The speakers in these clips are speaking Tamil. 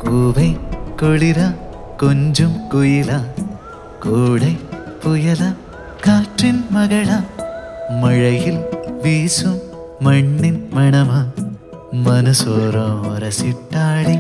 பூவை குளிரா கொஞ்சம் குயிலா கோடை புயலா காற்றின் மகளா மழையில் வீசும் மண்ணின் மணமா மனசோரம் ரசிட்டாளி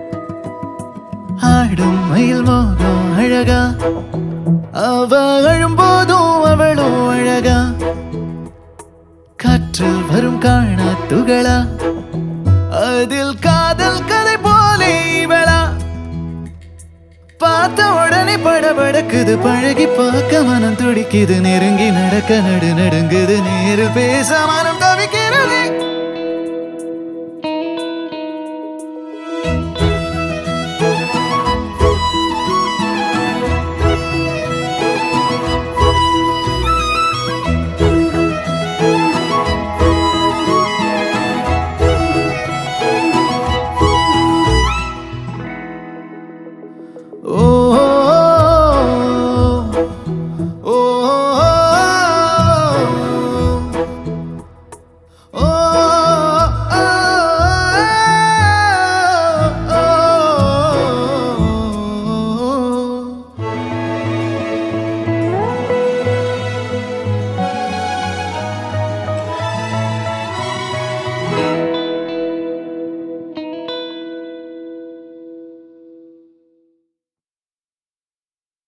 ஆடும் மயில் மோகம் அழகா அவ அழும்போதும் அவளும் அழகா காற்றில் வரும் காணா துகளா அதில் காதல் கதை போலே இவளா பார்த்த உடனே படபடக்குது பழகி பார்க்க மனம் துடிக்குது நெருங்கி நடக்க நடு நடுங்குது நேரில் பேச மனம் தவிக்கிறது